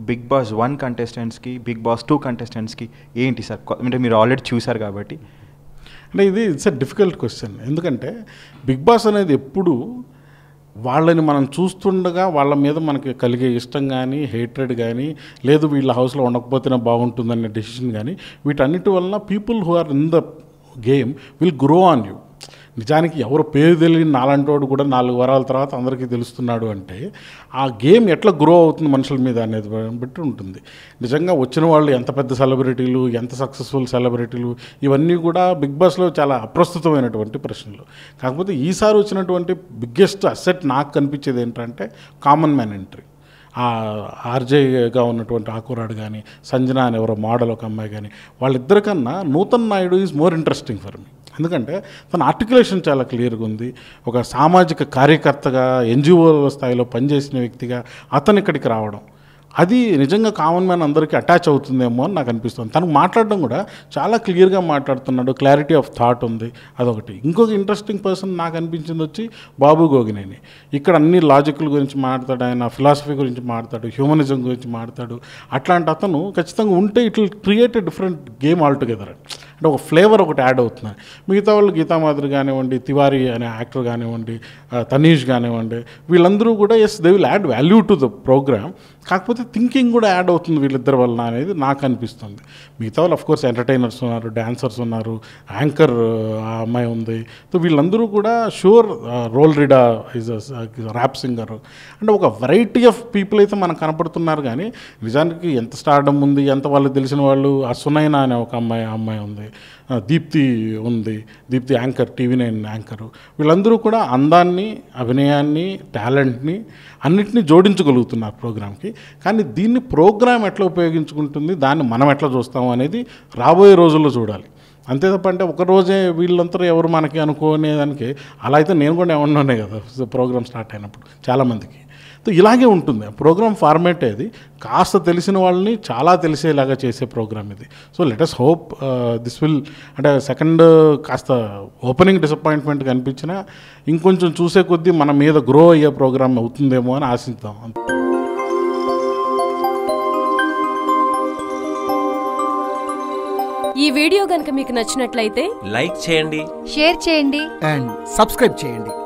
big Boss one కంటెస్టెంట్స్కి Bigg Boss two కంటెస్టెంట్స్కి ఏంటి సార్ కొ- అంటే మీరు ఆల్రెడీ చూసారు కాబట్టి అంటే ఇది ఇట్స్ ఎ డిఫికల్ట్ క్వశ్చన్ ఎందుకంటే బిగ్ బాస్ అనేది ఎప్పుడు వాళ్ళని మనం చూస్తుండగా వాళ్ళ మీద మనకి కలిగే ఇష్టం కానీ హేట్రెడ్ కానీ లేదు వీళ్ళ హౌస్లో ఉండకపోతేనే బాగుంటుందనే డెసిషన్ కానీ వీటన్నిటి వలన people who are in the game will grow on you నిజానికి ఎవరు పేరు తెలియని నాలంటోడు కూడా నాలుగు వారాల తర్వాత అందరికీ తెలుస్తున్నాడు అంటే ఆ గేమ్ ఎట్లా గ్రో అవుతుంది మనుషుల మీద అనేది బట్టి ఉంటుంది నిజంగా వచ్చిన వాళ్ళు ఎంత పెద్ద సెలబ్రిటీలు ఎంత సక్సెస్ఫుల్ సెలబ్రిటీలు ఇవన్నీ కూడా బిగ్ బాస్లో చాలా అప్రస్తుతమైనటువంటి ప్రశ్నలు కాకపోతే ఈసారి వచ్చినటువంటి బిగ్గెస్ట్ అసెట్ నాకు కనిపించేది ఏంటంటే కామన్ మ్యాన్ ఎంట్రీ ఆ ఆర్జేగా ఉన్నటువంటి ఆకురాడు కానీ సంజన అని ఎవరో మోడల్ ఒక అమ్మాయి కానీ వాళ్ళిద్దరికన్నా Nutan Naidu is more interesting for me ఎందుకంటే తన ఆర్టికులేషన్ చాలా క్లియర్గా ఉంది ఒక సామాజిక కార్యకర్తగా ఎన్జిఓ స్థాయిలో పనిచేసిన వ్యక్తిగా అతను ఇక్కడికి రావడం అది నిజంగా కామన్ మ్యాన్ అందరికీ అటాచ్ అవుతుందేమో అని నాకు అనిపిస్తుంది తను మాట్లాడడం కూడా చాలా క్లియర్గా మాట్లాడుతున్నాడు క్లారిటీ ఆఫ్ థాట్ ఉంది అదొకటి ఇంకొక ఇంట్రెస్టింగ్ పర్సన్ నాకు అనిపించింది వచ్చి బాబు గోగినేని ఇక్కడ అన్ని లాజికల్ గురించి మాట్లాడతాడు ఆయన ఫిలాసఫీ గురించి మాట్లాడతాడు హ్యూమనిజం గురించి మాట్లాడతాడు అట్లాంటి అతను ఖచ్చితంగా ఉంటే it will create a different game all together అంటే ఒక ఫ్లేవర్ ఒకటి యాడ్ అవుతుంది మిగతా వాళ్ళు గీతామాధురి కానివ్వండి తివారీ అనే యాక్టర్ కానివ్వండి ఆ, తనీష్ కానివ్వండి వీళ్ళందరూ కూడా yes they will add value to the program కాకపోతే థింకింగ్ కూడా యాడ్ అవుతుంది వీళ్ళిద్దరి వలన అనేది నాకు అనిపిస్తుంది మిగతా వాళ్ళు కోర్స్ ఎంటర్టైనర్స్ ఉన్నారు డాన్సర్స్ ఉన్నారు యాంకర్ ఆ అమ్మాయి ఉంది సో వీళ్ళందరూ కూడా sure Roll Rida is rap singer అంటే ఒక వెరైటీ ఆఫ్ పీపుల్ అయితే మనకు కనపడుతున్నారు కానీ నిజానికి ఎంత స్టార్డమ్ ఉంది ఎంత వాళ్ళు తెలిసిన వాళ్ళు ఆ సునైనా అనే ఒక అమ్మాయి ఆ అమ్మాయి ఉంది ఆ, దీప్తి ఉంది Deepthi anchor TV nine anchor వీళ్ళందరూ కూడా అందాన్ని అభినయాన్ని టాలెంట్ని అన్నిటినీ జోడించగలుగుతున్నారు ప్రోగ్రామ్కి కానీ దీన్ని ప్రోగ్రామ్ ఎట్లా ఉపయోగించుకుంటుంది దాన్ని మనం ఎట్లా చూస్తాం అనేది రాబోయే రోజుల్లో చూడాలి అంతే తప్ప అంటే ఒక రోజే వీళ్ళంతా ఎవరు మనకి అనుకోనే దానికి అలా అయితే నేను కూడా ఏమన్నానే కదా ప్రోగ్రామ్ స్టార్ట్ అయినప్పుడు చాలామందికి సో ఇలాగే ఉంటుంది ఆ ప్రోగ్రామ్ ఫార్మేట్ అది కాస్త తెలిసిన వాళ్ళని చాలా తెలిసేలాగా చేసే ప్రోగ్రామ్ ఇది so let's hope this will అంటే సెకండ్ కాస్త ఓపెనింగ్ డిసప్పాయింట్మెంట్ కనిపించినా ఇంకొంచెం చూసే కొద్దీ మన మీద గ్రో అయ్యే ప్రోగ్రామ్ అవుతుందేమో అని ఆశిద్దాం ఈ వీడియో గనుక మీకు నచ్చినట్లయితే లైక్ చేయండి షేర్ చేయండి అండ్ సబ్స్క్రైబ్ చేయండి